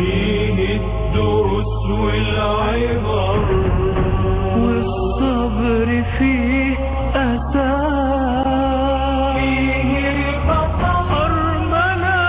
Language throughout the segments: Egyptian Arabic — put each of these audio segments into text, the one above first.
فيه الدروس والعبر والصبر فيه أساس فيه البطل أرمنا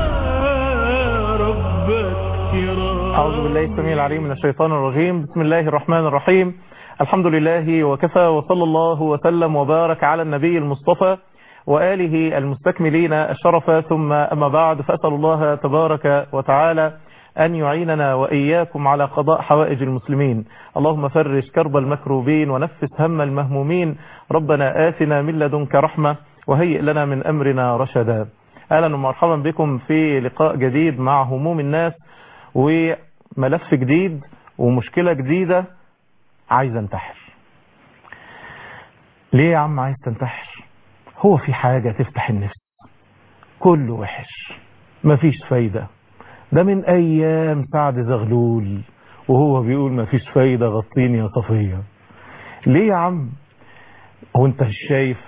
ربك كرام أعوذ بالله السميع العليم من الشيطان الرجيم بسم الله الرحمن الرحيم الحمد لله وكفى وصلى الله وسلم وبارك على النبي المصطفى وآله المستكملين الشرف ثم أما بعد فأسأل الله تبارك وتعالى أن يعيننا وإياكم على قضاء حوائج المسلمين اللهم فرج كرب المكروبين ونفس هم المهمومين ربنا آتنا من لدنك رحمة وهيئ لنا من أمرنا رشدا أهلا ومرحبا بكم في لقاء جديد مع هموم الناس وملف جديد ومشكلة جديدة عايز انتحر ليه يا عم عايز تنتحر هو في حاجة تفتح النفس كله وحش مفيش فايدة ده من ايام سعد زغلول وهو بيقول مفيش فايدة غطيني يا صفية ليه يا عم هو انت مش شايف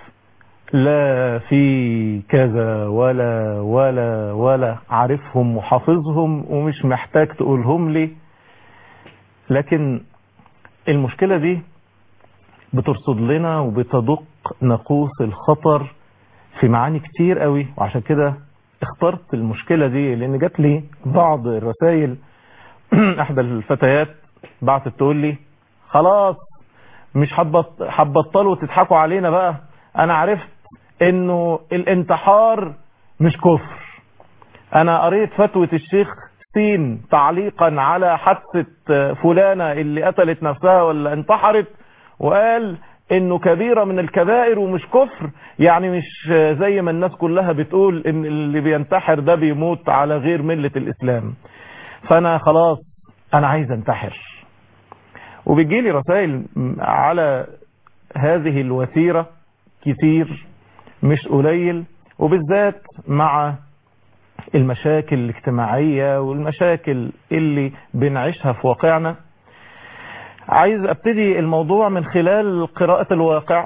لا في كذا ولا ولا ولا عارفهم وحافظهم ومش محتاج تقولهم لي لكن المشكلة دي بترصد لنا وبتدق ناقوس الخطر في معاني كتير قوي وعشان كده اخترت المشكلة دي لان جات لي بعض الرسائل احدى الفتيات بعتت تقول لي خلاص مش حبط حبطلوا تضحكوا علينا بقى انا عرفت انه الانتحار مش كفر انا قريت فتوى الشيخ سين تعليقا على حادثة فلانة اللي قتلت نفسها ولا انتحرت وقال انه كبيرة من الكبائر ومش كفر يعني مش زي ما الناس كلها بتقول ان اللي بينتحر ده بيموت على غير ملة الاسلام فانا خلاص انا عايز انتحر وبيجيلي رسائل على هذه الوتيرة كتير مش قليل وبالذات مع المشاكل الاجتماعية والمشاكل اللي بنعيشها في واقعنا عايز ابتدي الموضوع من خلال قراءة الواقع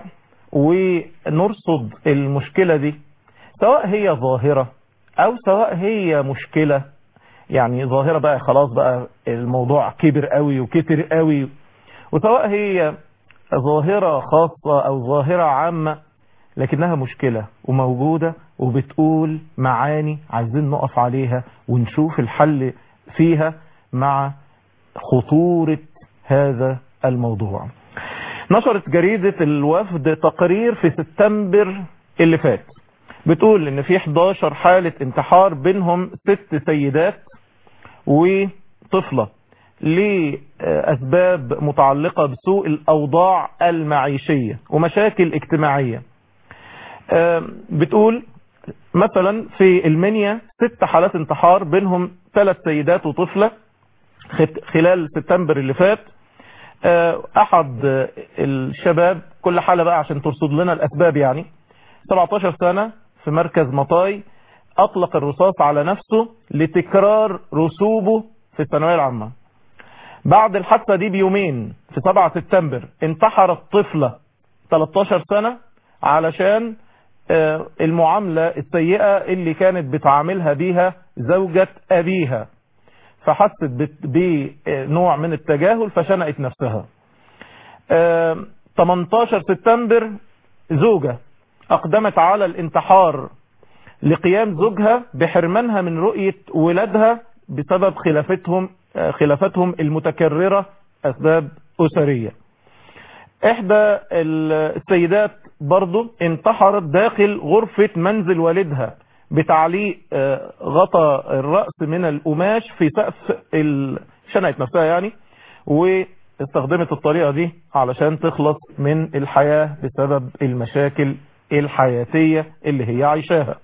ونرصد المشكلة دي سواء هي ظاهرة او سواء هي مشكلة يعني ظاهرة بقى خلاص بقى الموضوع كبر قوي وكتر قوي وسواء هي ظاهرة خاصة او ظاهرة عامة لكنها مشكلة وموجودة وبتقول معاني عايزين نقف عليها ونشوف الحل فيها مع خطورة هذا الموضوع نشرت جريدة الوفد تقرير في سبتمبر اللي فات بتقول ان في 11 حالة انتحار بينهم ست سيدات وطفلة لأسباب متعلقة بسوء الأوضاع المعيشية ومشاكل اجتماعية بتقول مثلا في المنيا ست حالات انتحار بينهم ثلاث سيدات وطفلة خلال سبتمبر اللي فات احد الشباب كل حالة بقى عشان ترصد لنا الاسباب يعني 17 سنة في مركز مطاي اطلق الرصاص على نفسه لتكرار رسوبه في الثانوية العامة بعد الحادثة دي بيومين في 7 سبتمبر انتحرت طفلة 13 سنة علشان المعاملة السيئة اللي كانت بتعاملها بيها زوجة أبيها فحست بنوع من التجاهل فشنقت نفسها 18 سبتمبر زوجة أقدمت على الانتحار لقيام زوجها بحرمانها من رؤية ولادها بسبب خلافتهم خلافتهم المتكررة أسباب أسرية إحدى السيدات برضو انتحرت داخل غرفة منزل والدها بتعليق غطى الرأس من القماش في سقف شنقت نفسها يعني واستخدمت الطريقة دي علشان تخلص من الحياة بسبب المشاكل الحياتية اللي هي عايشاها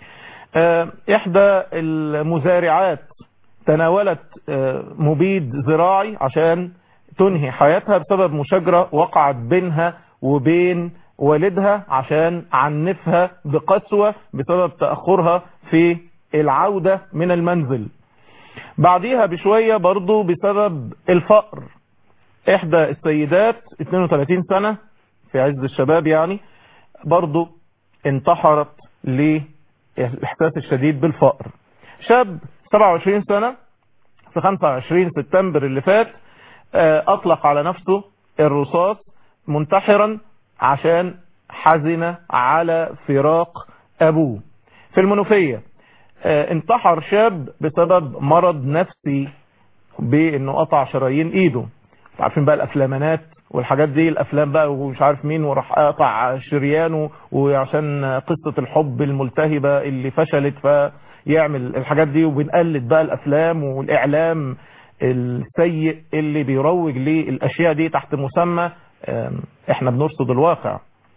احدى المزارعات تناولت مبيد زراعي عشان تنهي حياتها بسبب مشاجرة وقعت بينها وبين والدها عشان عنفها بقسوة بسبب تأخرها في العودة من المنزل بعديها بشوية برضو بسبب الفقر احدى السيدات 32 سنة في عز الشباب يعني برضو انتحرت للاحساس الشديد بالفقر شاب 27 سنة في 25 سبتمبر اللي فات آه، اطلق على نفسه الرصاص منتحرا عشان حزن على فراق ابوه في المنوفية آه، انتحر شاب بسبب مرض نفسي بانه قطع شرايين ايده عارفين بقى الافلامانات والحاجات دي الافلام بقى ومش عارف مين وراح قطع شريانه وعشان قصة الحب الملتهبة اللي فشلت فيعمل الحاجات دي وبنقلد بقى الافلام والاعلام السيء اللي بيروج للاشياء دي تحت مسمى آم، احنا بنرصد الواقع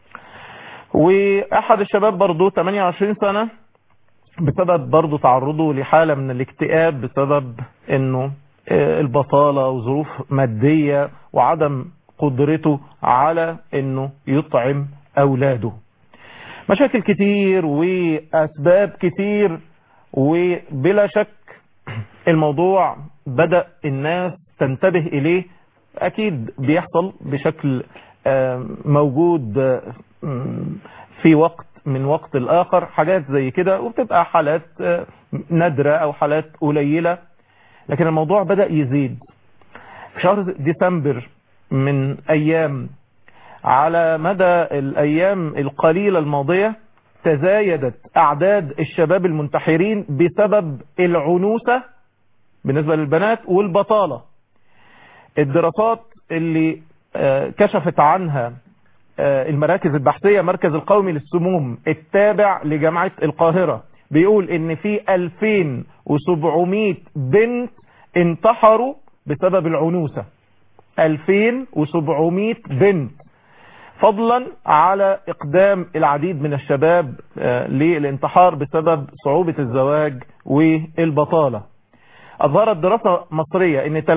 واحد الشباب برضو 28 سنة بسبب برضو تعرضه لحالة من الاكتئاب بسبب انه آه، البطالة وظروف مادية وعدم قدرته على انه يطعم اولاده مشاكل كتير واسباب كتير وبلا شك الموضوع بدأ الناس تنتبه اليه اكيد بيحصل بشكل آه، موجود آه، م- في وقت من وقت الاخر حاجات زي كده وبتبقى حالات آه، نادرة او حالات قليلة لكن الموضوع بدأ يزيد في شهر ديسمبر من ايام على مدى الايام القليلة الماضية تزايدت اعداد الشباب المنتحرين بسبب العنوسة بالنسبة للبنات والبطالة الدراسات اللي آه، كشفت عنها آه، المراكز البحثية مركز القومي للسموم التابع لجامعة القاهرة بيقول ان في 2700 بنت انتحروا بسبب العنوسة 2700 بنت فضلا على اقدام العديد من الشباب آه، للانتحار بسبب صعوبة الزواج والبطالة أظهرت دراسة مصرية ان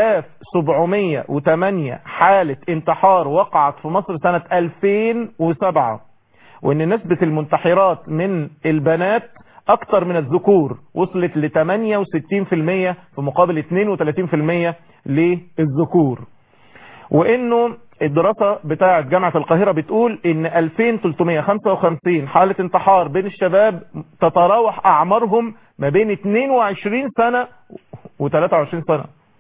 3708 حالة انتحار وقعت في مصر سنة 2007 وان نسبة المنتحرات من البنات اكتر من الذكور وصلت ل 68% في مقابل 32% للذكور وانه الدراسة بتاعة جامعة القاهرة بتقول ان 2355 حالة انتحار بين الشباب تتراوح اعمارهم ما بين 22 سنة و23 سنة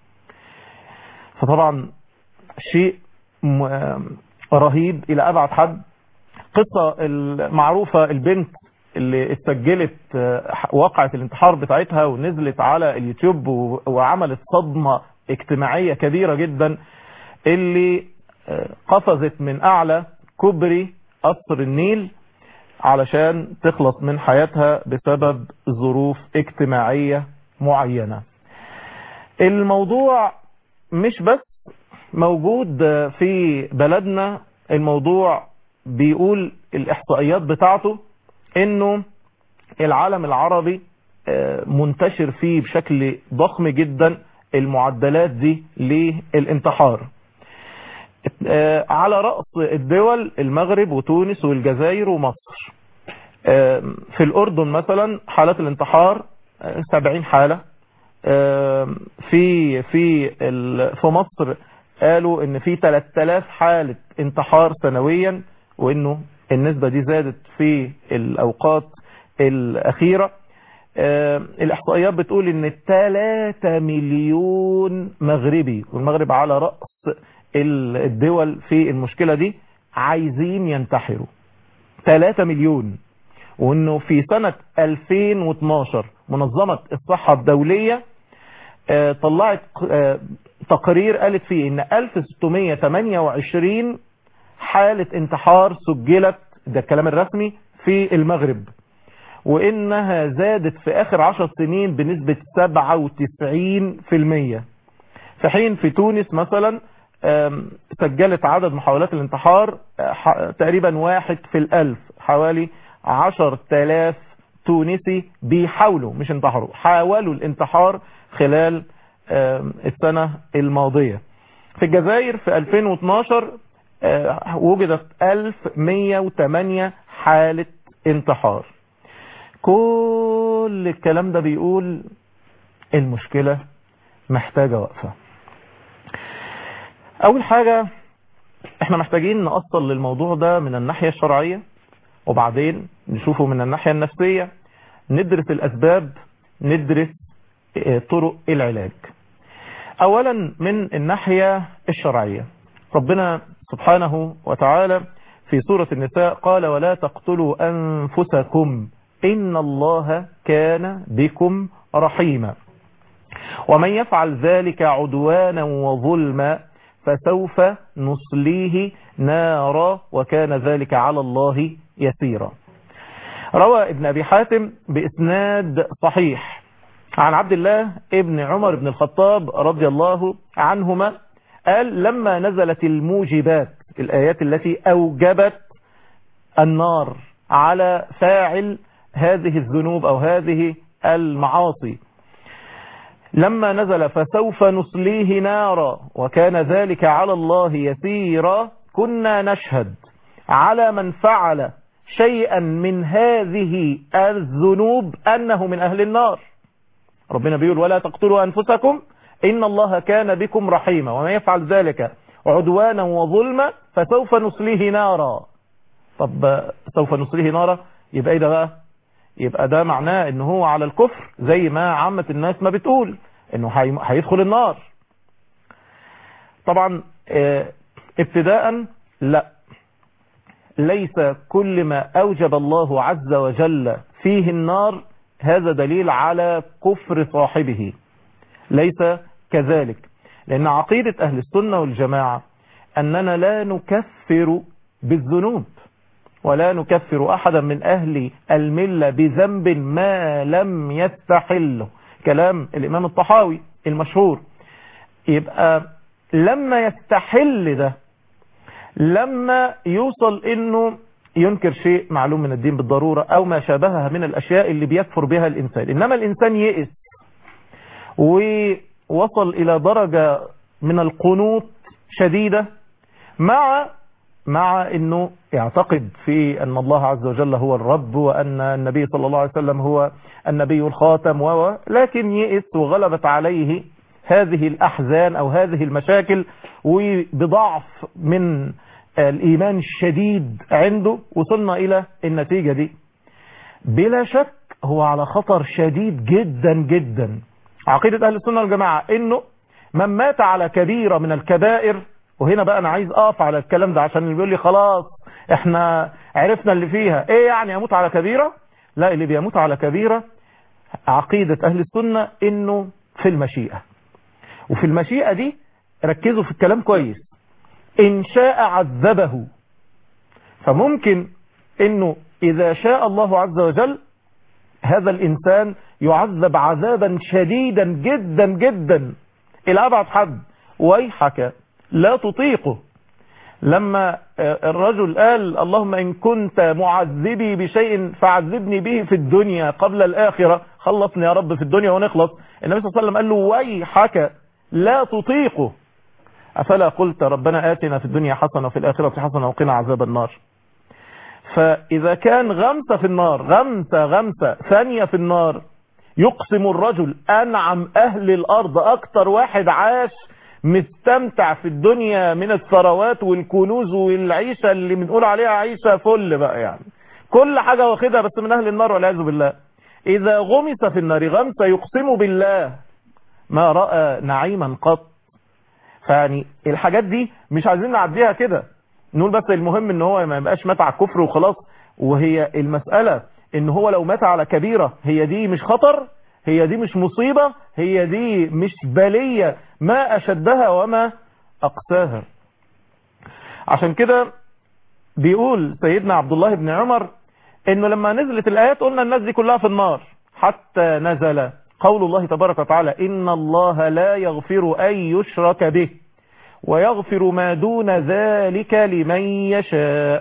فطبعا شيء م- رهيب الى ابعد حد قصة المعروفة البنت اللي استجلت آه، واقعة الانتحار بتاعتها ونزلت على اليوتيوب و- وعملت صدمة اجتماعية كبيرة جدا اللي آه، قفزت من اعلى كوبري قصر النيل علشان تخلص من حياتها بسبب ظروف اجتماعية معينة الموضوع مش بس موجود في بلدنا الموضوع بيقول الاحصائيات بتاعته انه العالم العربي آه، منتشر فيه بشكل ضخم جدا المعدلات دي للانتحار آه، على رأس الدول المغرب وتونس والجزائر ومصر آه، في الأردن مثلا حالات الانتحار آه، 70 حالة آه، في في ال- في مصر قالوا ان في 3000 حالة انتحار سنويا وانه النسبة دي زادت في الاوقات الاخيرة آه، الاحصائيات بتقول ان 3 مليون مغربي والمغرب على رأس ال- الدول في المشكلة دي عايزين ينتحروا 3 مليون وانه في سنة 2012 منظمة الصحة الدولية آه، طلعت آه، تقرير قالت فيه ان 1628 حالة انتحار سجلت ده الكلام الرسمي في المغرب وانها زادت في اخر عشر سنين بنسبة 97% في حين في تونس مثلا آم، سجلت عدد محاولات الانتحار آه، ح- تقريبا واحد في الالف حوالي عشر تلاف تونسي بيحاولوا مش انتحروا حاولوا الانتحار خلال آم، السنة الماضية في الجزائر في 2012 آه، وجدت 1108 حالة انتحار كل الكلام ده بيقول المشكلة محتاجة وقفة اول حاجة احنا محتاجين نأصل للموضوع ده من الناحية الشرعية وبعدين نشوفه من الناحية النفسية ندرس الاسباب ندرس آه، طرق العلاج اولا من الناحية الشرعية ربنا سبحانه وتعالى في سورة النساء قال ولا تقتلوا أنفسكم إن الله كان بكم رحيما ومن يفعل ذلك عدوانا وظلما فسوف نصليه نارا وكان ذلك على الله يسيرا روى ابن أبي حاتم بإسناد صحيح عن عبد الله ابن عمر بن الخطاب رضي الله عنهما قال لما نزلت الموجبات الآيات التي أوجبت النار على فاعل هذه الذنوب أو هذه المعاصي لما نزل فسوف نصليه نارا وكان ذلك على الله يسيرا كنا نشهد على من فعل شيئا من هذه الذنوب أنه من أهل النار ربنا بيقول ولا تقتلوا أنفسكم إن الله كان بكم رحيما ومن يفعل ذلك عدوانا وظلما فسوف نصليه نارا طب سوف نصليه نارا يبقى ايه ده بقى يبقى ده معناه ان هو على الكفر زي ما عامة الناس ما بتقول انه هيدخل النار طبعا اه ابتداء لا ليس كل ما اوجب الله عز وجل فيه النار هذا دليل على كفر صاحبه ليس كذلك لأن عقيدة أهل السنة والجماعة أننا لا نكفر بالذنوب ولا نكفر أحدا من أهل الملة بذنب ما لم يستحله كلام الإمام الطحاوي المشهور يبقى لما يستحل ده لما يوصل انه ينكر شيء معلوم من الدين بالضرورة او ما شابهها من الاشياء اللي بيكفر بها الانسان انما الانسان يئس ووصل الى درجة من القنوط شديدة مع مع انه يعتقد في ان الله عز وجل هو الرب وان النبي صلى الله عليه وسلم هو النبي الخاتم و لكن يئس وغلبت عليه هذه الاحزان او هذه المشاكل وبضعف من الايمان الشديد عنده وصلنا الى النتيجة دي بلا شك هو على خطر شديد جدا جدا عقيدة اهل السنة والجماعة انه من مات على كبيرة من الكبائر وهنا بقى انا عايز اقف على الكلام ده عشان اللي بيقول لي خلاص احنا عرفنا اللي فيها ايه يعني اموت على كبيرة لا اللي بيموت على كبيرة عقيدة اهل السنة انه في المشيئة وفي المشيئة دي ركزوا في الكلام كويس ان شاء عذبه فممكن انه اذا شاء الله عز وجل هذا الانسان يعذب عذابا شديدا جدا جدا الى ابعد حد ويحك لا تطيقه لما الرجل قال اللهم إن كنت معذبي بشيء فعذبني به في الدنيا قبل الآخرة خلصني يا رب في الدنيا ونخلص النبي صلى الله عليه وسلم قال له ويحك لا تطيقه أفلا قلت ربنا آتنا في الدنيا حسنة وفي الآخرة حسنة وقنا عذاب النار فإذا كان غمسة في النار غمسة غمسة ثانية في النار يقسم الرجل أنعم أهل الأرض أكتر واحد عاش مستمتع في الدنيا من الثروات والكنوز والعيشة اللي بنقول عليها عيشة فل بقى يعني كل حاجة واخدها بس من أهل النار والعياذ بالله إذا غمس في النار غمسة يقسم بالله ما رأى نعيما قط فيعني الحاجات دي مش عايزين نعديها كده نقول بس المهم ان هو ما يبقاش مات على الكفر وخلاص وهي المسألة ان هو لو مات على كبيرة هي دي مش خطر هي دي مش مصيبة هي دي مش بلية ما أشدها وما أقساها عشان كده بيقول سيدنا عبد الله بن عمر انه لما نزلت الآيات قلنا الناس دي كلها في النار حتى نزل قول الله تبارك وتعالى إن الله لا يغفر أن يشرك به ويغفر ما دون ذلك لمن يشاء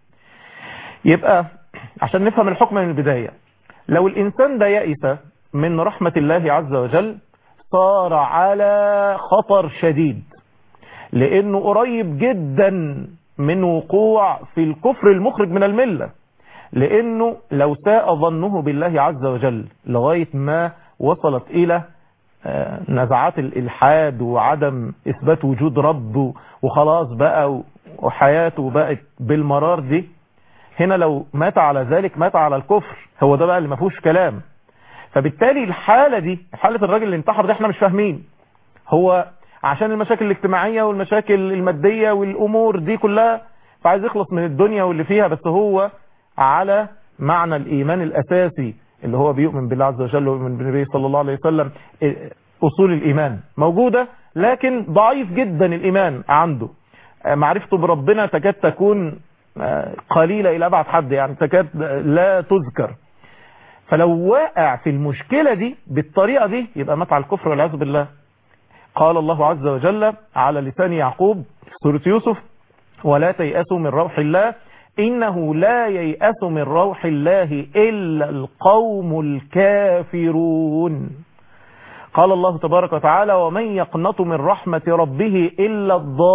يبقى عشان نفهم الحكم من البداية لو الإنسان ده يئس من رحمة الله عز وجل صار على خطر شديد لأنه قريب جدا من وقوع في الكفر المخرج من الملة لأنه لو ساء ظنه بالله عز وجل لغاية ما وصلت إلى نزعات الإلحاد وعدم إثبات وجود رب وخلاص بقى وحياته بقت بالمرار دي هنا لو مات على ذلك مات على الكفر هو ده بقى اللي ما فيهوش كلام فبالتالي الحالة دي حالة الراجل اللي انتحر ده احنا مش فاهمين هو عشان المشاكل الاجتماعية والمشاكل المادية والأمور دي كلها فعايز يخلص من الدنيا واللي فيها بس هو على معنى الإيمان الأساسي اللي هو بيؤمن بالله عز وجل ويؤمن بالنبي صلى الله عليه وسلم أصول الإيمان موجودة لكن ضعيف جدا الإيمان عنده معرفته بربنا تكاد تكون قليلة إلى أبعد حد يعني تكاد لا تذكر فلو واقع في المشكلة دي بالطريقة دي يبقى مات على الكفر والعياذ بالله قال الله عز وجل على لسان يعقوب في سورة يوسف ولا تيأسوا من روح الله إنه لا ييأس من روح الله إلا القوم الكافرون قال الله تبارك وتعالى ومن يقنط من رحمة ربه إلا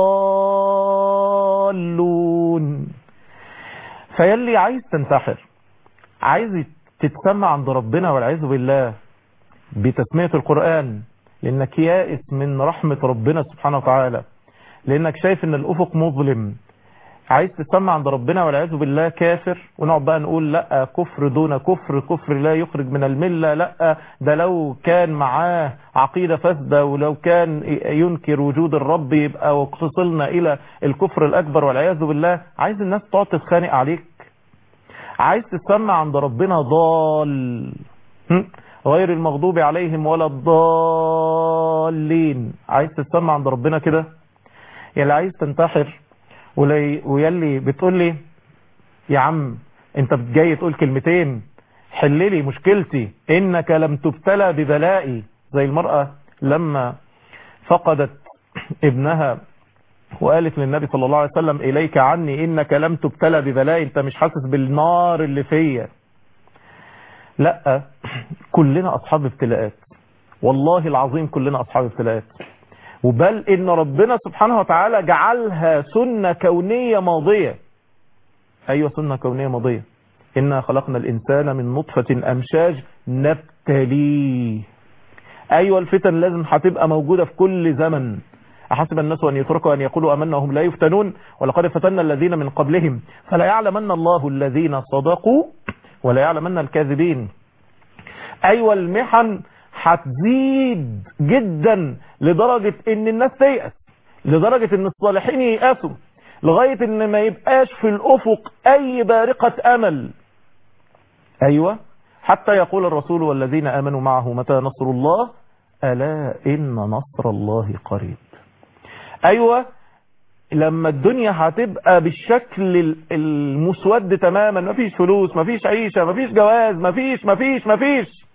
الضالون فيلي عايز تنتحر عايز تتسمع عند ربنا والعياذ بالله بتسمية القرآن لأنك يائس من رحمة ربنا سبحانه وتعالى لأنك شايف أن الأفق مظلم عايز تسمع عند ربنا والعياذ بالله كافر ونقعد بقى نقول لا كفر دون كفر كفر لا يخرج من الملة لا ده لو كان معاه عقيدة فاسدة ولو كان ينكر وجود الرب يبقى وصلنا إلى الكفر الأكبر والعياذ بالله عايز الناس تقعد تتخانق عليك عايز تسمع عند ربنا ضال غير المغضوب عليهم ولا الضالين عايز تسمع عند ربنا كده يلي عايز تنتحر ويلي بتقول لي يا عم انت جاي تقول كلمتين حل لي مشكلتي انك لم تبتلى ببلائي زي المرأة لما فقدت ابنها وقالت للنبي صلى الله عليه وسلم إليك عني إنك لم تبتلى ببلاء أنت مش حاسس بالنار اللي فيا لا كلنا أصحاب ابتلاءات والله العظيم كلنا أصحاب ابتلاءات وبل إن ربنا سبحانه وتعالى جعلها سنة كونية ماضية أيوة سنة كونية ماضية إنا خلقنا الإنسان من نطفة أمشاج نبتليه أيوة الفتن لازم هتبقى موجودة في كل زمن أحسب الناس أن يتركوا أن يقولوا أمنا وهم لا يفتنون ولقد فتنا الذين من قبلهم فلا يعلمن الله الذين صدقوا ولا يعلمن الكاذبين أيوة المحن هتزيد جدا لدرجة ان الناس تيأس لدرجة ان الصالحين ييأسوا لغاية ان ما يبقاش في الافق اي بارقة امل ايوه حتى يقول الرسول والذين امنوا معه متى نصر الله الا ان نصر الله قريب ايوه لما الدنيا هتبقى بالشكل المسود تماما مفيش فلوس مفيش عيشة مفيش جواز مفيش مفيش مفيش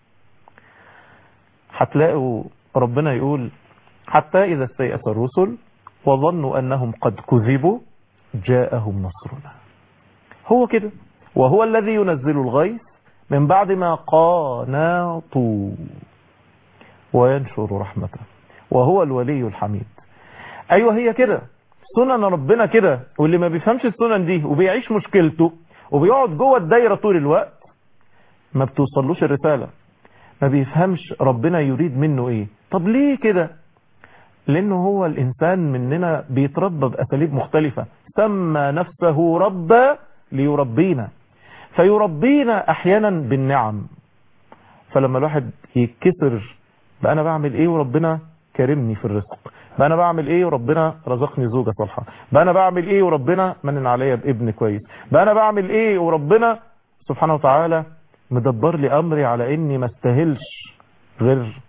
هتلاقوا ربنا يقول حتى إذا استيأس الرسل وظنوا أنهم قد كذبوا جاءهم نصرنا هو كده وهو الذي ينزل الغيث من بعد ما قانطوا وينشر رحمته وهو الولي الحميد أيوة هي كده سنن ربنا كده واللي ما بيفهمش السنن دي وبيعيش مشكلته وبيقعد جوه الدايرة طول الوقت ما بتوصلوش الرسالة ما بيفهمش ربنا يريد منه ايه طب ليه كده لانه هو الانسان مننا بيتربى باساليب مختلفة سمى نفسه ربا ليربينا فيربينا احيانا بالنعم فلما الواحد يتكسر بقى انا بعمل ايه وربنا كرمني في الرزق بقى انا بعمل ايه وربنا رزقني زوجة صالحة بقى انا بعمل ايه وربنا منن عليا بابن كويس بقى انا بعمل ايه وربنا سبحانه وتعالى مدبر لي امري على اني ما استاهلش غير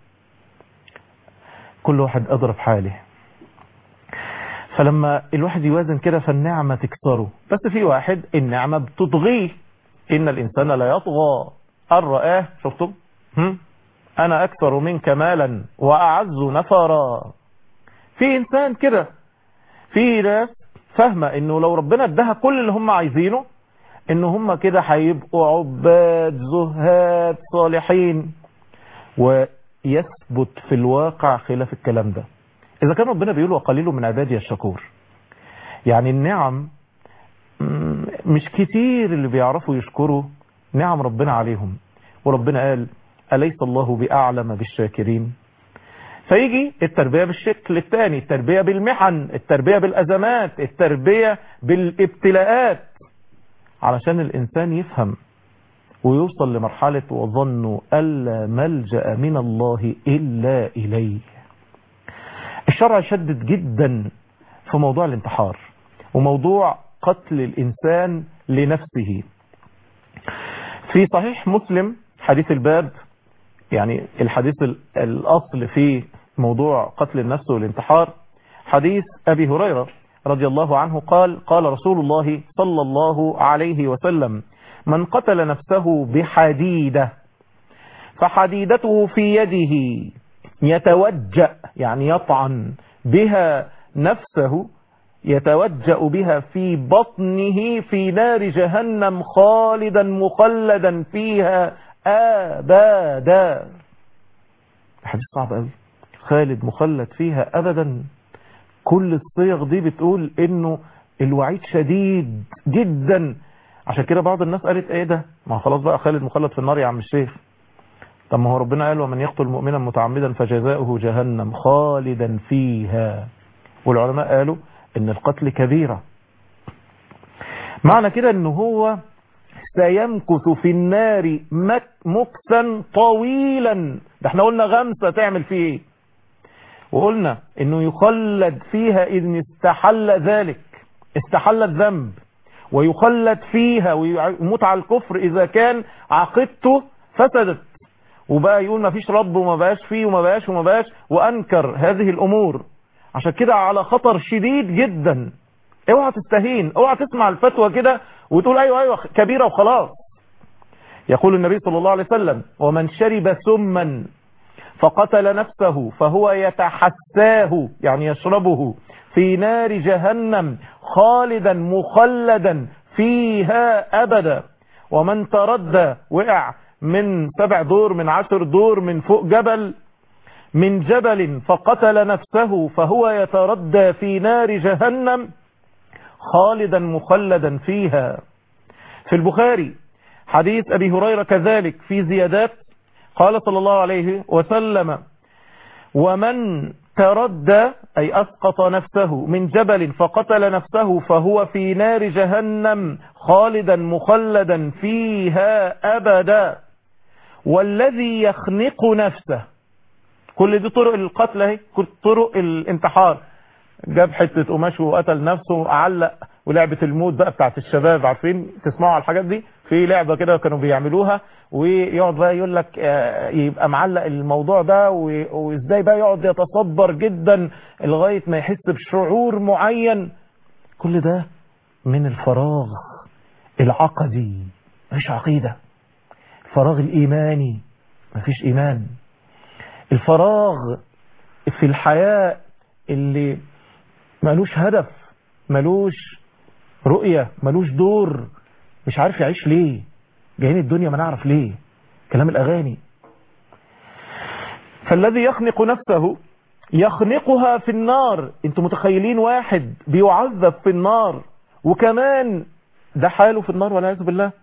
كل واحد اضرب حاله فلما الواحد يوازن كده فالنعمة تكسره بس في واحد النعمة بتطغيه ان الانسان لا يطغى ان رآه شفتم هم؟ انا اكثر منك مالا واعز نفرا في انسان كده في ناس فاهمة انه لو ربنا اداها كل اللي هم عايزينه ان هم كده هيبقوا عباد زهاد صالحين ويثبت في الواقع خلاف الكلام ده اذا كان ربنا بيقول وقليل من عبادي الشكور يعني النعم مش كتير اللي بيعرفوا يشكروا نعم ربنا عليهم وربنا قال أليس الله بأعلم بالشاكرين فيجي التربية بالشكل الثاني التربية بالمحن التربية بالأزمات التربية بالابتلاءات علشان الإنسان يفهم ويوصل لمرحلة وظنوا ألا ملجأ من الله إلا إليه الشرع شدد جدا في موضوع الانتحار وموضوع قتل الإنسان لنفسه في صحيح مسلم حديث الباب يعني الحديث الأصل في موضوع قتل النفس والانتحار حديث أبي هريرة رضي الله عنه قال قال رسول الله صلى الله عليه وسلم من قتل نفسه بحديدة فحديدته في يده يتوجأ يعني يطعن بها نفسه يتوجأ بها في بطنه في نار جهنم خالدا مخلدا فيها أبدا حديث صعب قوي خالد مخلد فيها أبدا كل الصيغ دي بتقول انه الوعيد شديد جدا عشان كده بعض الناس قالت ايه ده ما خلاص بقى خالد مخلد في النار يا عم الشيخ طب ما هو ربنا قال ومن يقتل مؤمنا متعمدا فجزاؤه جهنم خالدا فيها والعلماء قالوا ان القتل كبيرة معنى كده ان هو سيمكث في النار مكثا طويلا ده احنا قلنا غمسة تعمل فيه ايه وقلنا انه يخلد فيها اذ استحل ذلك استحل الذنب ويخلد فيها ويموت على الكفر اذا كان عقيدته فسدت وبقى يقول ما فيش رب وما بقاش فيه وما بقاش وما بقاش وانكر هذه الامور عشان كده على خطر شديد جدا اوعى تستهين اوعى تسمع الفتوى كده وتقول ايوه ايوه كبيرة وخلاص يقول النبي صلى الله عليه وسلم ومن شرب سما فقتل نفسه فهو يتحساه يعني يشربه في نار جهنم خالدا مخلدا فيها أبدا ومن تردى وقع من سبع دور من عشر دور من فوق جبل من جبل فقتل نفسه فهو يتردى في نار جهنم خالدا مخلدا فيها في البخاري حديث أبي هريرة كذلك في زيادات قال صلى الله عليه وسلم ومن تردى أي أسقط نفسه من جبل فقتل نفسه فهو في نار جهنم خالدا مخلدا فيها أبدا والذي يخنق نفسه كل دي طرق القتل اهي كل طرق الانتحار جاب حتة قماش وقتل نفسه علق ولعبة الموت بقى بتاعت الشباب عارفين تسمعوا على الحاجات دي في لعبة كده كانوا بيعملوها ويقعد بقى يقول لك يبقى معلق الموضوع ده وازاي بقى يقعد يتصبر جدا لغاية ما يحس بشعور معين كل ده من الفراغ العقدي مفيش عقيدة الفراغ الإيماني مفيش إيمان الفراغ في الحياة اللي ملوش هدف ملوش رؤية ملوش دور مش عارف يعيش ليه جايين الدنيا ما نعرف ليه كلام الأغاني فالذي يخنق نفسه يخنقها في النار انتوا متخيلين واحد بيعذب في النار وكمان ده حاله في النار والعياذ بالله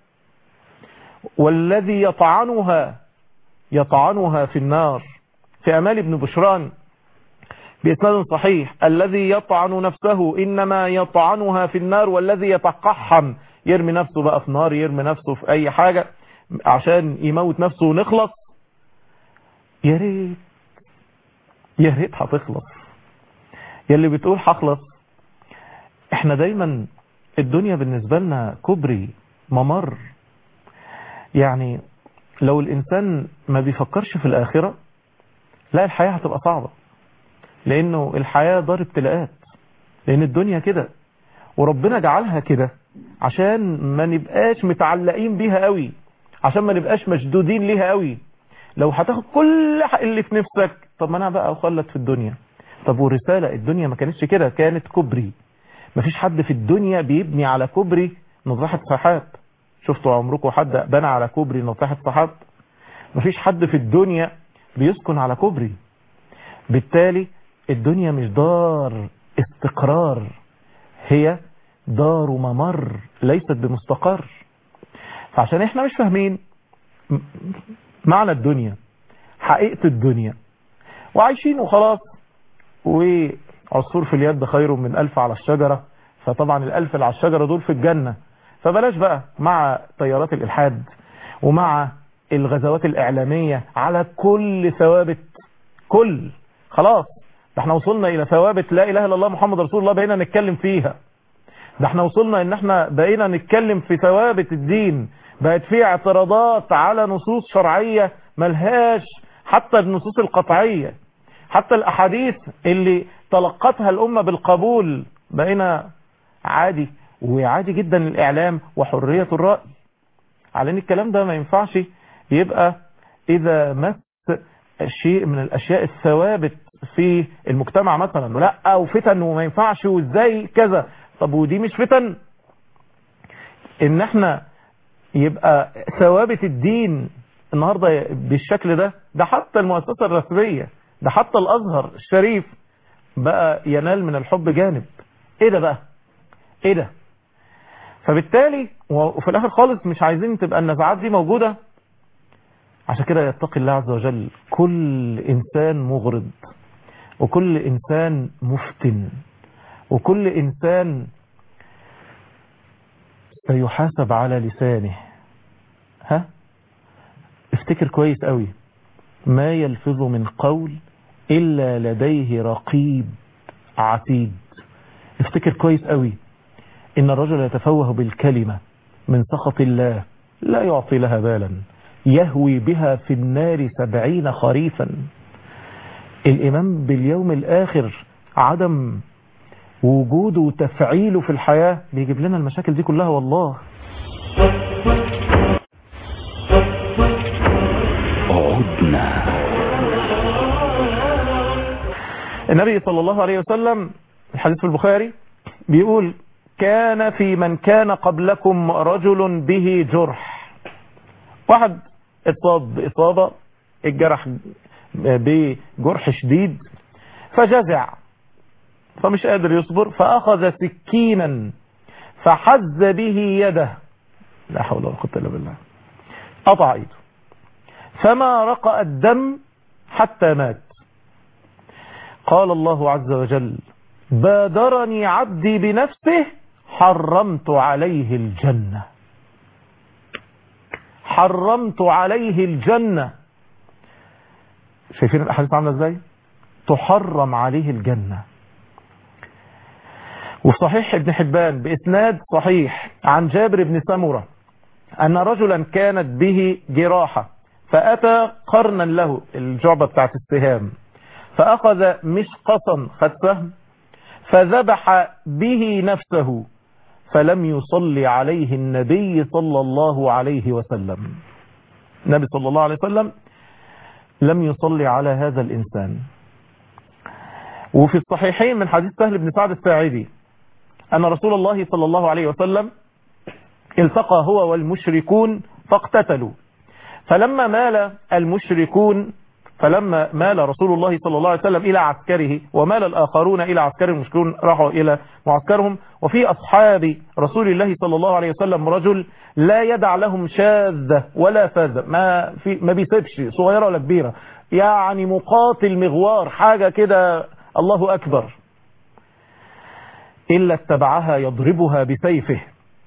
والذي يطعنها يطعنها في النار في أمال بن بشران بإسناد صحيح الذي يطعن نفسه إنما يطعنها في النار والذي يتقحم يرمي نفسه بقى في نار يرمي نفسه في أي حاجة عشان يموت نفسه ونخلص يا ريت يا ريت هتخلص يا اللي بتقول هخلص احنا دايما الدنيا بالنسبة لنا كبري ممر يعني لو الإنسان ما بيفكرش في الآخرة لا الحياة هتبقى صعبة لأنه الحياة دار ابتلاءات لأن الدنيا كده وربنا جعلها كده عشان ما نبقاش متعلقين بيها قوي عشان ما نبقاش مشدودين ليها قوي لو هتاخد كل اللي في نفسك طب ما انا بقى اخلد في الدنيا طب والرسالة الدنيا ما كانتش كده كانت كبري مفيش حد في الدنيا بيبني على كبري نضاحة سحاب شفتوا عمركم حد بنى على كوبري نصيحة صحاب مفيش حد في الدنيا بيسكن على كوبري بالتالي الدنيا مش دار استقرار هي دار ممر ليست بمستقر فعشان احنا مش فاهمين معنى الدنيا حقيقة الدنيا وعايشين وخلاص وعصفور في اليد خير من ألف على الشجرة فطبعا الألف اللي على الشجرة دول في الجنة فبلاش بقى مع تيارات الإلحاد ومع الغزوات الإعلامية على كل ثوابت كل خلاص ده احنا وصلنا الى ثوابت لا اله الا الله محمد رسول الله بقينا نتكلم فيها ده احنا وصلنا ان احنا بقينا نتكلم في ثوابت الدين بقت في اعتراضات على نصوص شرعية ملهاش حتى النصوص القطعية حتى الاحاديث اللي تلقتها الامة بالقبول بقينا عادي وعادي جدا الاعلام وحرية الرأي على ان الكلام ده ما ينفعش يبقى اذا مس شيء من الاشياء الثوابت في المجتمع مثلا لا وفتن وما ينفعش وازاي كذا طب ودي مش فتن ان احنا يبقى ثوابت الدين النهاردة بالشكل ده ده حتى المؤسسة الرسمية ده حتى الازهر الشريف بقى ينال من الحب جانب ايه ده بقى ايه ده فبالتالي وفي الاخر خالص مش عايزين تبقى النزعات دي موجودة عشان كده يتقي الله عز وجل كل انسان مغرض وكل انسان مفتن وكل انسان سيحاسب على لسانه ها افتكر كويس قوي ما يلفظ من قول الا لديه رقيب عتيد افتكر كويس قوي ان الرجل يتفوه بالكلمة من سخط الله لا يعطي لها بالا يهوي بها في النار سبعين خريفا الإمام باليوم الآخر عدم وجوده وتفعيله في الحياة بيجيب لنا المشاكل دي كلها والله عدنا النبي صلى الله عليه وسلم الحديث في البخاري بيقول كان في من كان قبلكم رجل به جرح واحد اتصاب بإصابة الجرح بجرح شديد فجزع فمش قادر يصبر فأخذ سكينا فحز به يده لا حول ولا قوة إلا بالله قطع ايده فما رقأ الدم حتى مات قال الله عز وجل بادرني عبدي بنفسه حرمت عليه الجنة حرمت عليه الجنة شايفين الأحاديث عاملة ازاي تحرم عليه الجنة وفي صحيح ابن حبان بإسناد صحيح عن جابر بن سمرة أن رجلا كانت به جراحة فأتى قرنا له الجعبة بتاعت السهام فأخذ مشقصا خد سهم فذبح به نفسه فلم يصلي عليه النبي صلى الله عليه وسلم النبي صلى الله عليه وسلم لم يصلي على هذا الإنسان وفي الصحيحين من حديث سهل بن سعد الساعدي أن رسول الله صلى الله عليه وسلم التقى هو والمشركون فاقتتلوا فلما مال المشركون فلما مال رسول الله صلى الله عليه وسلم إلى عسكره ومال الآخرون إلى عسكر المشركون راحوا إلى معسكرهم وفي أصحاب رسول الله صلى الله عليه وسلم رجل لا يدع لهم شاذة ولا فاذة ما, في ما بيسيبش صغيرة ولا كبيرة يعني مقاتل مغوار حاجة كده الله أكبر إلا اتبعها يضربها بسيفه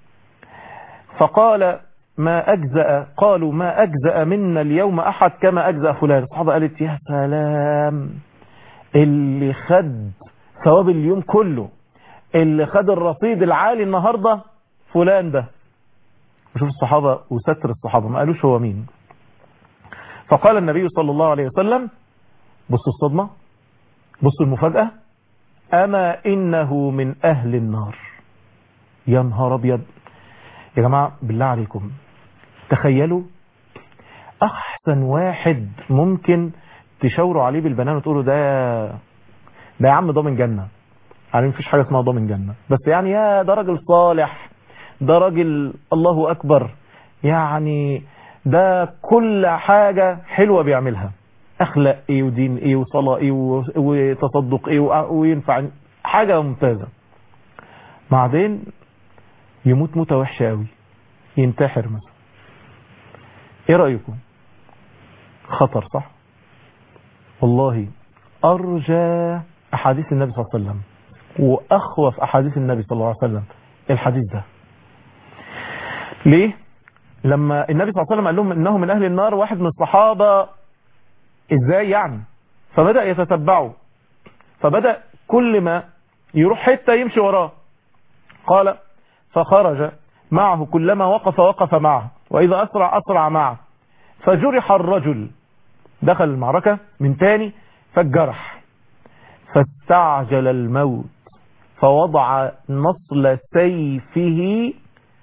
فقال ما أجزأ قالوا ما أجزأ منا اليوم أحد كما أجزأ فلان الصحابة قالت يا سلام اللي خد ثواب اليوم كله اللي خد الرصيد العالي النهاردة فلان ده وشوف الصحابة وستر الصحابة ما قالوش هو مين فقال النبي صلى الله عليه وسلم بصوا الصدمة بصوا المفاجأة أما إنه من أهل النار يا نهار أبيض يا جماعة بالله عليكم تخيلوا أحسن واحد ممكن تشاوروا عليه بالبنان وتقولوا ده ده يا عم ضامن جنة يعني مفيش حاجة اسمها ضامن جنة بس يعني يا ده راجل صالح ده راجل الله أكبر يعني ده كل حاجة حلوة بيعملها أخلاق إيه ودين إيه وصلاة إيه وتصدق إيه وينفع حاجة ممتازة بعدين يموت موتة وحشة قوي ينتحر مثلا ايه رأيكم خطر صح والله ارجى احاديث النبي صلى الله عليه وسلم واخوف احاديث النبي صلى الله عليه وسلم الحديث ده ليه لما النبي صلى الله عليه وسلم قال لهم انه من اهل النار واحد من الصحابة ازاي يعني فبدأ يتتبعه فبدأ كل ما يروح حتة يمشي وراه قال فخرج معه كلما وقف وقف معه وإذا أسرع أسرع معه فجرح الرجل دخل المعركة من تاني فالجرح فاستعجل الموت فوضع نصل سيفه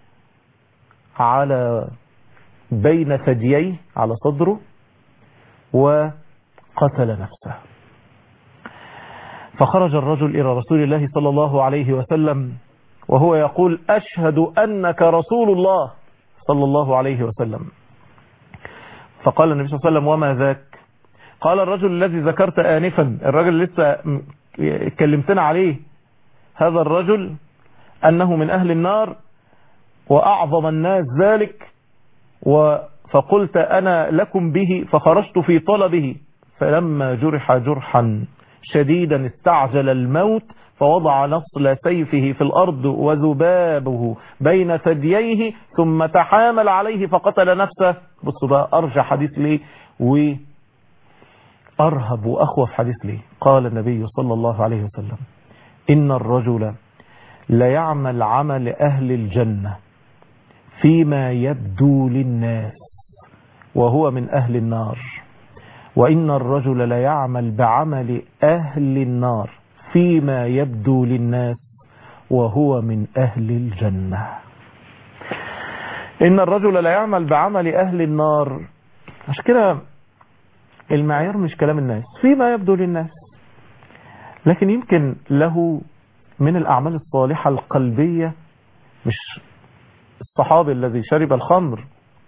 على بين ثدييه على صدره وقتل نفسه فخرج الرجل إلى رسول الله صلى الله عليه وسلم وهو يقول أشهد أنك رسول الله صلى الله عليه وسلم فقال النبي صلى الله عليه وسلم وما ذاك قال الرجل الذي ذكرت آنفا الرجل اللي لسه اتكلمتنا عليه هذا الرجل أنه من أهل النار وأعظم الناس ذلك فقلت أنا لكم به فخرجت في طلبه فلما جرح جرحا شديدا استعجل الموت فوضع نصل سيفه في الأرض وذبابه بين ثدييه ثم تحامل عليه فقتل نفسه بصوا بقى أرجع حديث ليه وأرهب وأخوف حديث ليه قال النبي صلى الله عليه وسلم إن الرجل ليعمل عمل أهل الجنة فيما يبدو للناس وهو من أهل النار وإن الرجل ليعمل بعمل أهل النار فيما يبدو للناس وهو من أهل الجنة إن الرجل ليعمل بعمل أهل النار عشان كده المعيار مش كلام الناس فيما يبدو للناس لكن يمكن له من الأعمال الصالحة القلبية مش الصحابي الذي شرب الخمر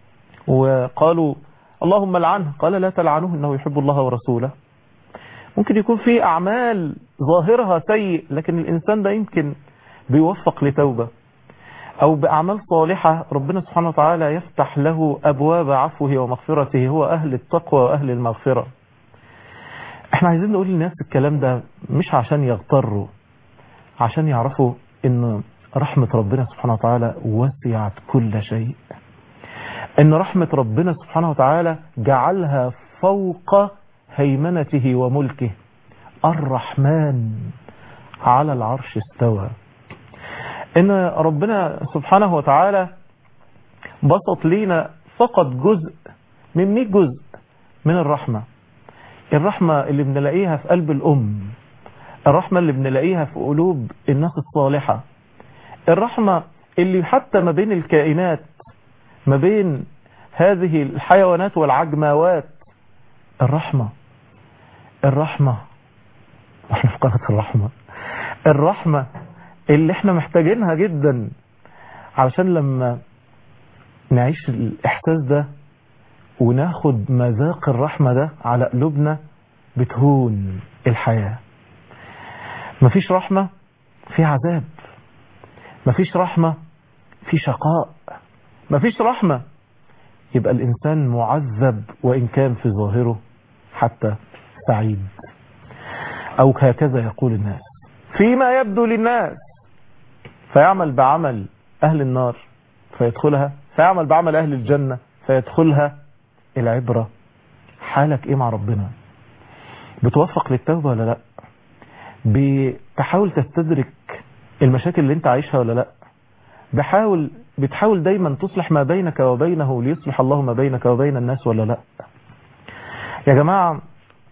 وقالوا اللهم لعنه قال لا تلعنوه انه يحب الله ورسوله ممكن يكون في اعمال ظاهرها سيء لكن الانسان ده يمكن بيوفق لتوبة او باعمال صالحة ربنا سبحانه وتعالى يفتح له ابواب عفوه ومغفرته هو اهل التقوى واهل المغفرة احنا عايزين نقول للناس الكلام ده مش عشان يغتروا عشان يعرفوا ان رحمة ربنا سبحانه وتعالى وسعت كل شيء ان رحمة ربنا سبحانه وتعالى جعلها فوق هيمنته وملكه الرحمن على العرش استوى ان ربنا سبحانه وتعالى بسط لينا فقط جزء من 100 جزء من الرحمة الرحمة اللي بنلاقيها في قلب الأم الرحمة اللي بنلاقيها في قلوب الناس الصالحة الرحمة اللي حتى ما بين الكائنات ما بين هذه الحيوانات والعجماوات الرحمة الرحمة احنا في قناة الرحمة الرحمة اللي احنا محتاجينها جدا علشان لما نعيش الاحساس ده وناخد مذاق الرحمة ده على قلوبنا بتهون الحياة مفيش رحمة في عذاب مفيش رحمة في شقاء مفيش رحمة يبقى الإنسان معذب وإن كان في ظاهره حتى سعيد أو هكذا يقول الناس فيما يبدو للناس فيعمل بعمل أهل النار فيدخلها فيعمل بعمل أهل الجنة فيدخلها العبرة حالك إيه مع ربنا بتوفق للتوبة ولا لا بتحاول تستدرك المشاكل اللي انت عايشها ولا لا بحاول بتحاول دايما تصلح ما بينك وبينه ليصلح الله ما بينك وبين الناس ولا لا يا جماعة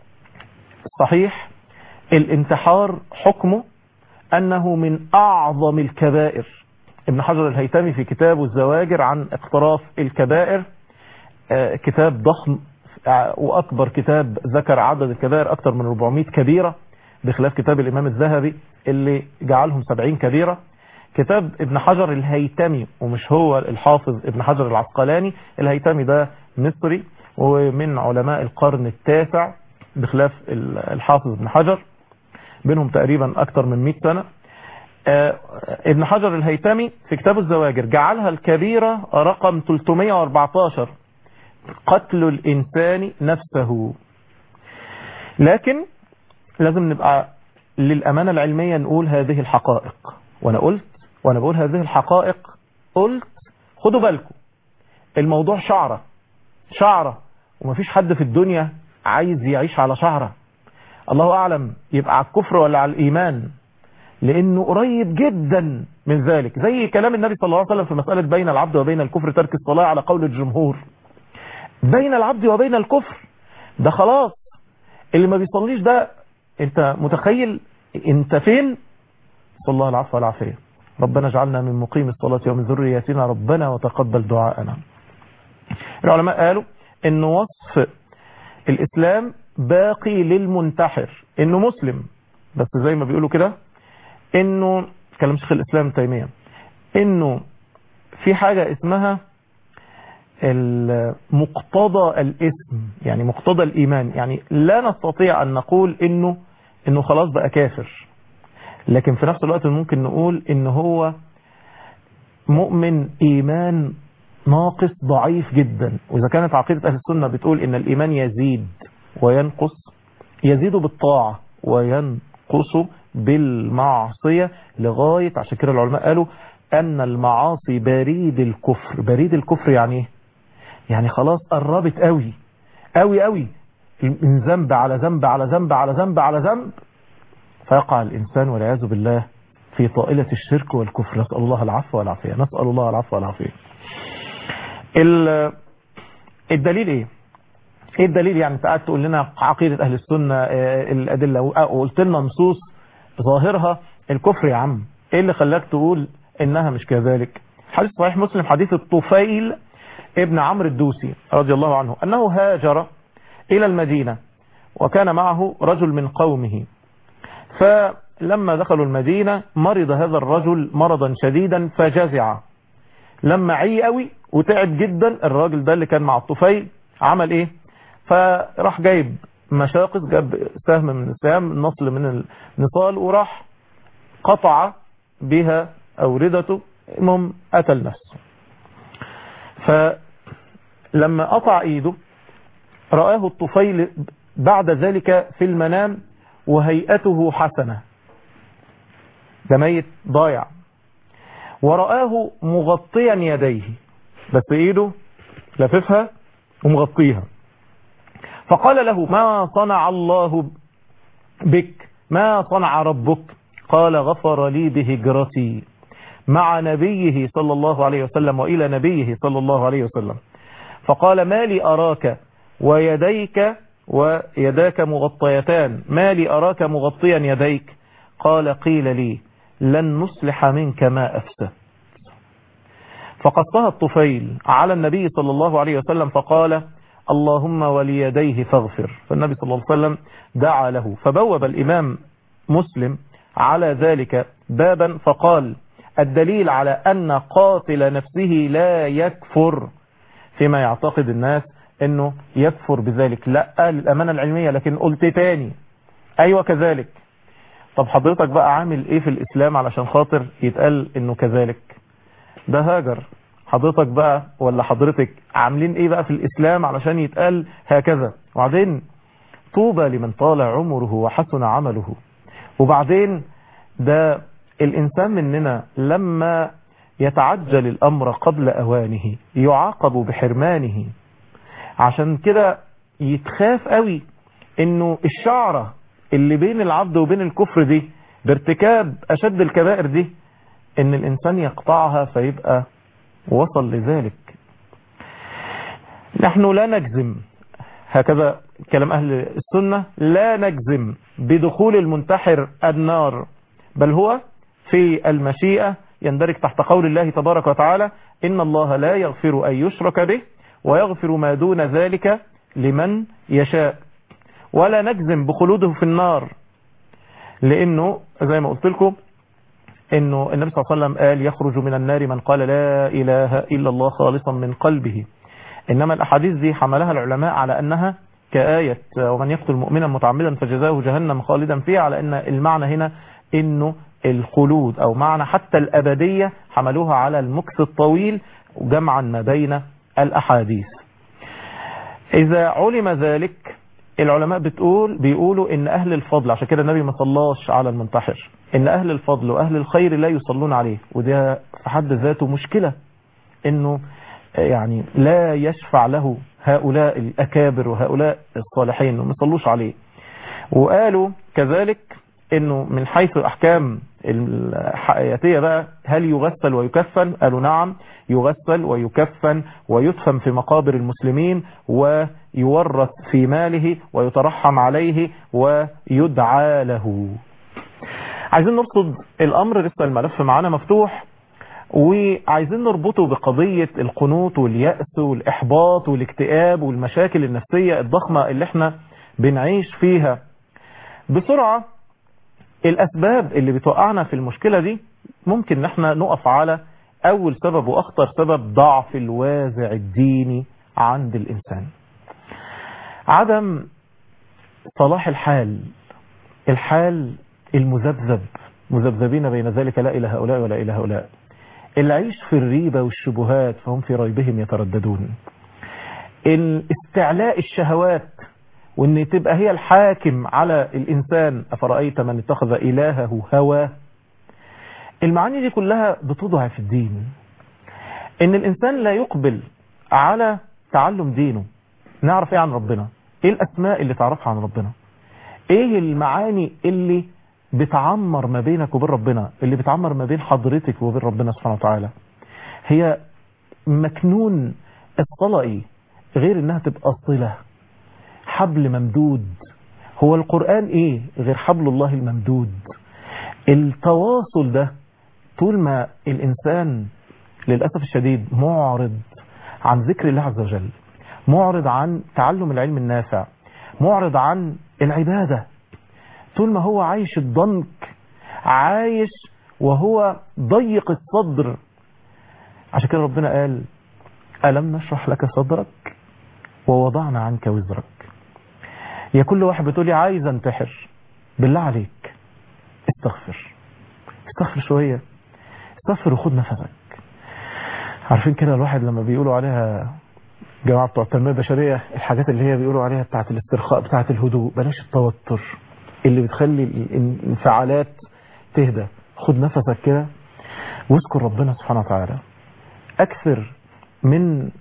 صحيح الانتحار حكمه أنه من أعظم الكبائر ابن حجر الهيتمي في كتابه الزواجر عن اقتراف الكبائر كتاب ضخم وأكبر كتاب ذكر عدد الكبائر أكثر من 400 كبيرة بخلاف كتاب الإمام الذهبي اللي جعلهم 70 كبيرة كتاب ابن حجر الهيتمي ومش هو الحافظ ابن حجر العسقلاني الهيتمي ده مصري ومن علماء القرن التاسع بخلاف الحافظ ابن حجر بينهم تقريبا أكثر من 100 سنة ابن حجر الهيتمي في كتاب الزواجر جعلها الكبيرة رقم 314 قتل الإنسان نفسه لكن لازم نبقى للأمانة العلمية نقول هذه الحقائق وأنا قلت وأنا بقول هذه الحقائق قلت خدوا بالكم الموضوع شعرة شعرة ومفيش حد في الدنيا عايز يعيش على شعرة الله أعلم يبقى على الكفر ولا على الإيمان لأنه قريب جدا من ذلك زي كلام النبي صلى الله عليه وسلم في مسألة بين العبد وبين الكفر ترك الصلاة على قول الجمهور بين العبد وبين الكفر ده خلاص اللي ما بيصليش ده انت متخيل انت فين صلى الله العفو والعافية ربنا اجعلنا من مقيم الصلاة ومن ذرياتنا ربنا وتقبل دعاءنا العلماء قالوا ان وصف الاسلام باقي للمنتحر انه مسلم بس زي ما بيقولوا كده انه كلام شيخ الاسلام ابن تيميه انه في حاجة اسمها مقتضى الاسم يعني مقتضى الايمان يعني لا نستطيع ان نقول انه انه خلاص بقى كافر لكن في نفس الوقت ممكن نقول ان هو مؤمن ايمان ناقص ضعيف جدا واذا كانت عقيدة اهل السنة بتقول ان الايمان يزيد وينقص يزيد بالطاعة وينقص بالمعصية لغاية عشان كده العلماء قالوا ان المعاصي بريد الكفر بريد الكفر يعني ايه يعني خلاص قربت قوي قوي قوي من ذنب على ذنب على ذنب على ذنب على ذنب فيقع الإنسان والعياذ بالله في طائلة الشرك والكفر نسأل الله العفو والعافية نسأل الله العفو والعافية الدليل ايه ايه الدليل يعني انت قاعد تقول لنا عقيدة اهل السنة الادلة وقلت لنا نصوص ظاهرها الكفر يا عم ايه اللي خلاك تقول انها مش كذلك حديث صحيح مسلم حديث الطفيل ابن عمرو الدوسي رضي الله عنه انه هاجر الى المدينة وكان معه رجل من قومه فلما دخلوا المدينة مرض هذا الرجل مرضا شديدا فجزع لما عي قوي وتعب جدا الراجل ده اللي كان مع الطفيل عمل ايه فراح جايب مشاقص جاب سهم من السهام نصل من النصال وراح قطع بها أوردته المهم قتل نفسه فلما قطع ايده رآه الطفيل بعد ذلك في المنام وهيئته حسنة ده ميت ضايع ورآه مغطيا يديه بس ايده لففها ومغطيها فقال له ما صنع الله بك ما صنع ربك قال غفر لي بهجرتي مع نبيه صلى الله عليه وسلم وإلى نبيه صلى الله عليه وسلم فقال ما لي أراك ويديك ويداك مغطيتان ما لي أراك مغطيا يديك قال قيل لي لن نصلح منك ما أفسد فقصها الطفيل على النبي صلى الله عليه وسلم فقال اللهم وليديه فاغفر فالنبي صلى الله عليه وسلم دعا له فبوب الإمام مسلم على ذلك بابا فقال الدليل على أن قاتل نفسه لا يكفر فيما يعتقد الناس انه يكفر بذلك لا للأمانة العلمية لكن قلت تاني ايوه كذلك طب حضرتك بقى عامل ايه في الاسلام علشان خاطر يتقال انه كذلك ده هاجر حضرتك بقى ولا حضرتك عاملين ايه بقى في الاسلام علشان يتقال هكذا وبعدين طوبى لمن طال عمره وحسن عمله وبعدين ده الانسان مننا لما يتعجل الامر قبل اوانه يعاقب بحرمانه عشان كده يتخاف قوي انه الشعرة اللي بين العبد وبين الكفر دي بارتكاب اشد الكبائر دي ان الانسان يقطعها فيبقى وصل لذلك نحن لا نجزم هكذا كلام اهل السنة لا نجزم بدخول المنتحر النار بل هو في المشيئة يندرج تحت قول الله تبارك وتعالى إن الله لا يغفر أن يشرك به ويغفر ما دون ذلك لمن يشاء ولا نجزم بخلوده في النار لأنه زي ما قلت لكم انه النبي صلى الله عليه وسلم قال يخرج من النار من قال لا اله الا الله خالصا من قلبه انما الاحاديث دي حملها العلماء على انها كآية ومن يقتل مؤمنا متعمدا فجزاؤه جهنم خالدا فيها على ان المعنى هنا انه الخلود او معنى حتى الابدية حملوها على المكس الطويل جمعا ما بين الاحاديث اذا علم ذلك العلماء بتقول بيقولوا ان اهل الفضل عشان كده النبي ما صلاش على المنتحر ان اهل الفضل واهل الخير لا يصلون عليه وده في حد ذاته مشكلة انه يعني لا يشفع له هؤلاء الاكابر وهؤلاء الصالحين ما يصلوش عليه وقالوا كذلك انه من حيث الاحكام الحياتية بقى هل يغسل ويكفن قالوا نعم يغسل ويكفن ويدفن في مقابر المسلمين ويورث في ماله ويترحم عليه ويدعى له عايزين نرصد الامر لسه الملف معانا مفتوح وعايزين نربطه بقضية القنوط واليأس والإحباط والاكتئاب والمشاكل النفسية الضخمة اللي احنا بنعيش فيها بسرعة الأسباب اللي بتوقعنا في المشكلة دي ممكن ان احنا نقف على أول سبب وأخطر سبب ضعف الوازع الديني عند الإنسان عدم صلاح الحال الحال المذبذب مذبذبين بين ذلك لا إلى هؤلاء ولا إلى هؤلاء العيش في الريبة والشبهات فهم في ريبهم يترددون استعلاء الشهوات وان تبقى هي الحاكم على الانسان افرأيت من اتخذ الهه هواه المعاني دي كلها بتضعف الدين ان الانسان لا يقبل على تعلم دينه نعرف ايه عن ربنا ايه الاسماء اللي تعرفها عن ربنا ايه المعاني اللي بتعمر ما بينك وبين ربنا اللي بتعمر ما بين حضرتك وبين ربنا سبحانه وتعالى هي مكنون الصلاة ايه غير انها تبقى صلة حبل ممدود هو القرآن ايه غير حبل الله الممدود التواصل ده طول ما الانسان للأسف الشديد معرض عن ذكر الله عز وجل معرض عن تعلم العلم النافع معرض عن العبادة طول ما هو عايش الضنك عايش وهو ضيق الصدر عشان كده ربنا قال ألم نشرح لك صدرك ووضعنا عنك وزرك يا كل واحد بتقولي عايز انتحر بالله عليك استغفر استغفر شوية استغفر وخد نفسك عارفين كده الواحد لما بيقولوا عليها جماعة بتوع التنمية البشرية الحاجات اللي هي بيقولوا عليها بتاعت الاسترخاء بتاعت الهدوء بلاش التوتر اللي بتخلي الانفعالات تهدى خد نفسك كده واذكر ربنا سبحانه وتعالى اكثر من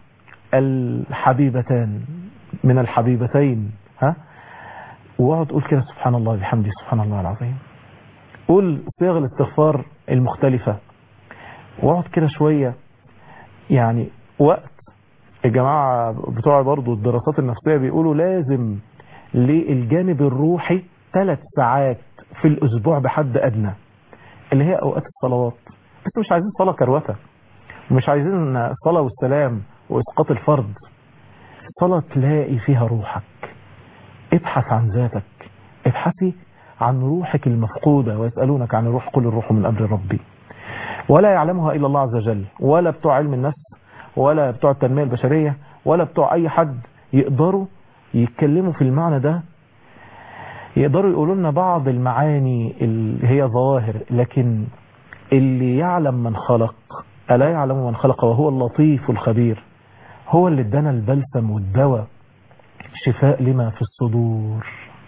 الحبيبتان من الحبيبتين ها واقعد قول كده سبحان الله بحمده سبحان الله العظيم قول صيغ الاستغفار المختلفة واقعد كده شوية يعني وقت الجماعة بتوع برضو الدراسات النفسية بيقولوا لازم للجانب الروحي ثلاث ساعات في الأسبوع بحد أدنى اللي هي أوقات الصلوات بس مش عايزين صلاة كروتة مش عايزين الصلاة والسلام وإسقاط الفرض صلاة تلاقي فيها روحك ابحث عن ذاتك ابحثي عن روحك المفقودة ويسألونك عن الروح قل الروح من أمر ربي ولا يعلمها إلا الله عز وجل ولا بتوع علم النفس ولا بتوع التنمية البشرية ولا بتوع أي حد يقدروا يتكلموا في المعنى ده يقدروا يقولوا لنا بعض المعاني اللي هي ظواهر لكن اللي يعلم من خلق ألا يعلم من خلق وهو اللطيف الخبير هو اللي ادانا البلسم والدواء شفاء لما في الصدور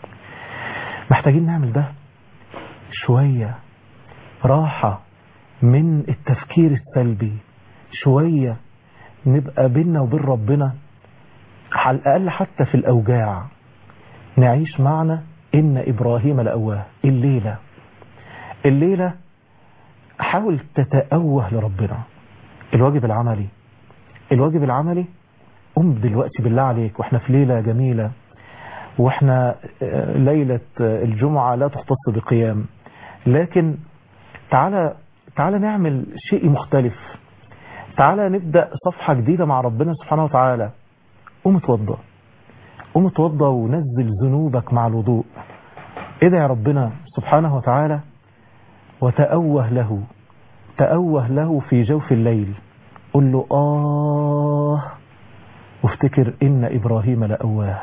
محتاجين نعمل ده شوية راحة من التفكير السلبي شوية نبقى بينا وبين ربنا على الأقل حتى في الأوجاع نعيش معنا إن إبراهيم لأواه الليلة الليلة حاول تتأوه لربنا الواجب العملي الواجب العملي قم دلوقتي بالله عليك واحنا في ليلة جميلة واحنا ليلة الجمعة لا تختص بقيام لكن تعالى تعالى نعمل شيء مختلف تعالى نبدأ صفحة جديدة مع ربنا سبحانه وتعالى قوم اتوضى قوم اتوضى ونزل ذنوبك مع الوضوء ادعي ربنا سبحانه وتعالى وتأوه له تأوه له في جوف الليل قل له آه وافتكر إن إبراهيم لأواه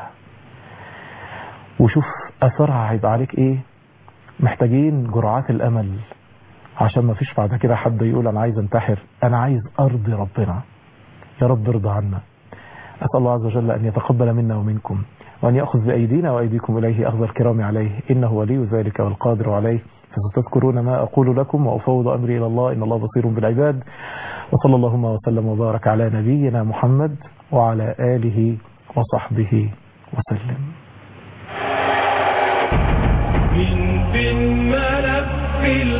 وشوف أثرها هيبقى عليك إيه محتاجين جرعات الأمل عشان ما فيش بعد كده حد يقول أنا عايز انتحر أنا عايز أرضي ربنا يا رب ارضى عنا أسأل الله عز وجل أن يتقبل منا ومنكم وأن يأخذ بأيدينا وأيديكم إليه أخذ الكرام عليه إنه ولي ذلك والقادر عليه فستذكرون ما أقول لكم وأفوض أمري إلى الله إن الله بصير بالعباد وصلى اللهم وسلم وبارك على نبينا محمد وعلى آله وصحبه وسلم في